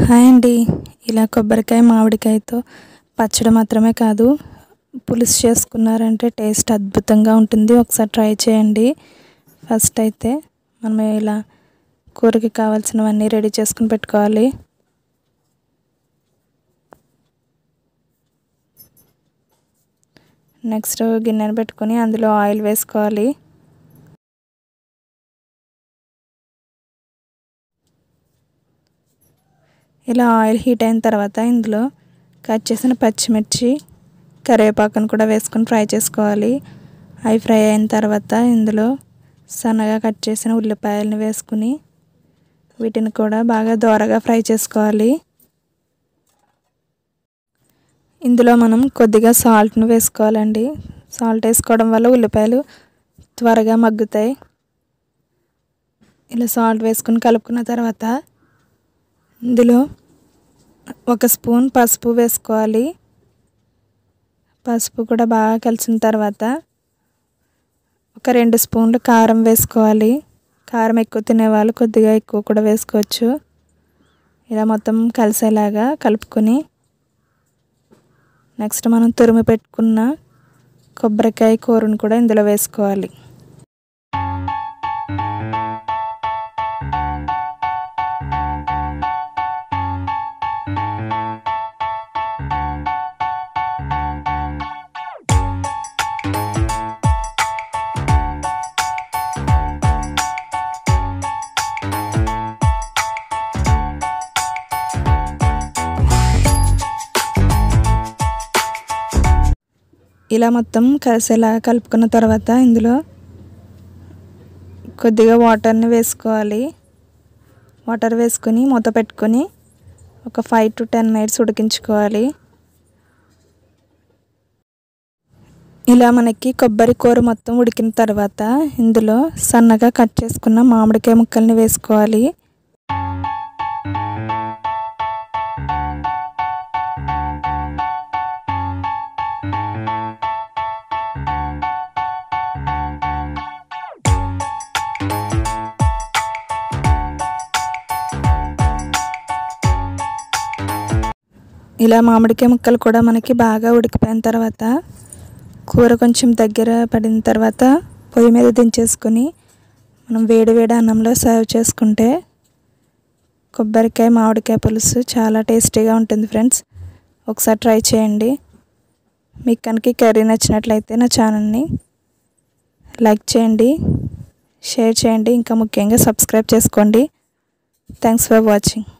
hi అండి ఇలా కొబ్బరికాయ మామిడికాయతో పచ్చడి మాత్రమే కాదు పులుసు చేసుకున్నారంటే టేస్ట్ అద్భుతంగా ఉంటుంది ఒకసారి ట్రై చేయండి ఫస్ట్ అయితే మనం ఇలా కూరకి కావాల్సినవన్నీ రెడీ చేసుకుని పెట్టుకోవాలి నెక్స్ట్ గిన్నెను పెట్టుకొని అందులో ఆయిల్ వేసుకోవాలి ఇలా ఆయిల్ హీట్ అయిన తర్వాత ఇందులో కట్ చేసిన పచ్చిమిర్చి కరివేపాకును కూడా వేసుకొని ఫ్రై చేసుకోవాలి అవి ఫ్రై అయిన తర్వాత ఇందులో సన్నగా కట్ చేసిన ఉల్లిపాయలను వేసుకుని వీటిని కూడా బాగా దోరగా ఫ్రై చేసుకోవాలి ఇందులో మనం కొద్దిగా సాల్ట్ను వేసుకోవాలండి సాల్ట్ వేసుకోవడం వల్ల ఉల్లిపాయలు త్వరగా మగ్గుతాయి ఇలా సాల్ట్ వేసుకుని కలుపుకున్న తర్వాత ఇందులో ఒక స్పూన్ పసుపు వేసుకోవాలి పసుపు కూడా బాగా కలిసిన తర్వాత ఒక రెండు స్పూన్లు కారం వేసుకోవాలి కారం ఎక్కువ తినేవాళ్ళు కొద్దిగా ఎక్కువ కూడా వేసుకోవచ్చు ఇలా మొత్తం కలిసేలాగా కలుపుకొని నెక్స్ట్ మనం తురిమి పెట్టుకున్న కొబ్బరికాయ కూరను కూడా ఇందులో వేసుకోవాలి ఇలా మొత్తం కలిసేలా కలుపుకున్న తర్వాత ఇందులో కొద్దిగా వాటర్ని వేసుకోవాలి వాటర్ వేసుకొని మూత పెట్టుకొని ఒక ఫైవ్ టు టెన్ మినిట్స్ ఉడికించుకోవాలి ఇలా మనకి కొబ్బరి కూర మొత్తం ఉడికిన తర్వాత ఇందులో సన్నగా కట్ చేసుకున్న మామిడికాయ ముక్కల్ని వేసుకోవాలి ఇలా మామిడికాయ ముక్కలు కూడా మనకి బాగా ఉడికిపోయిన తర్వాత కూర కొంచెం దగ్గర పడిన తర్వాత పొయ్యి మీద దించేసుకొని మనం వేడి వేడి అన్నంలో సర్వ్ చేసుకుంటే కొబ్బరికాయ మామిడికాయ పులుసు చాలా టేస్టీగా ఉంటుంది ఫ్రెండ్స్ ఒకసారి ట్రై చేయండి మీకు కనుక కర్రీ నచ్చినట్లయితే నా ఛానల్ని లైక్ చేయండి షేర్ చేయండి ఇంకా ముఖ్యంగా సబ్స్క్రైబ్ చేసుకోండి థ్యాంక్స్ ఫర్ వాచింగ్